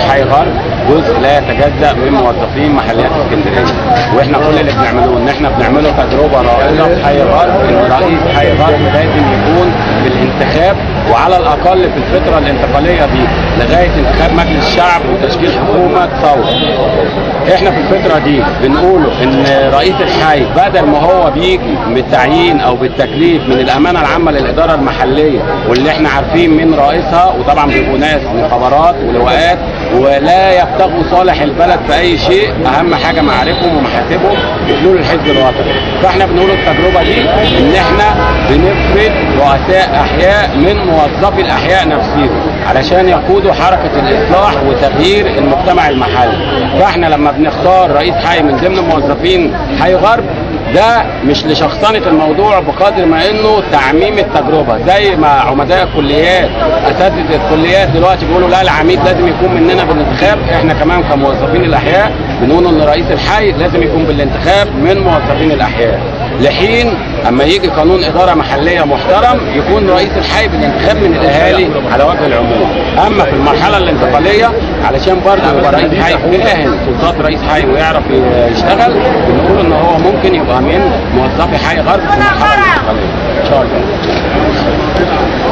حي غرب جزء لا يتجزا من موظفين محليات اسكندريه واحنا كل اللي بنعمله ان احنا بنعمله تجربه رائده في حي غرب ان رئيس حي غرب لازم يكون بالانتخاب وعلى الاقل في الفتره الانتقاليه دي لغايه انتخاب مجلس الشعب وتشكيل حكومه تصور احنا في الفتره دي بنقوله ان رئيس الحي بدل ما هو بيجي بالتعيين او بالتكليف من الامانه العامه للاداره المحليه واللي احنا عارفين مين رئيسها وطبعا بيبقوا ناس مخابرات ولواءات ولا يبتغوا صالح البلد في اي شيء اهم حاجه معارفهم ومحاسبهم بحلول الحزب الوطني فاحنا بنقول التجربه دي ان احنا بنفرد رؤساء احياء من موظفي الاحياء نفسهم علشان يقودوا حركه الاصلاح وتغيير المجتمع المحلي فاحنا لما بنختار رئيس حي من ضمن موظفين حي غرب ده مش لشخصنة الموضوع بقدر ما انه تعميم التجربة زي ما عمداء الكليات اساتذة الكليات دلوقتي بيقولوا لا العميد لازم يكون مننا بالانتخاب احنا كمان كموظفين الاحياء بنقول ان رئيس الحي لازم يكون بالانتخاب من موظفين الاحياء لحين اما يجي قانون اداره محليه محترم يكون رئيس الحي بالانتخاب من الاهالي على وجه العموم اما في المرحله الانتقاليه علشان برضه يبقى رئيس حي فاهم سلطات رئيس حي ويعرف يشتغل بنقول ان هو ممكن يبقى من موظفي حي غرب في المرحله الانتقاليه ان شاء الله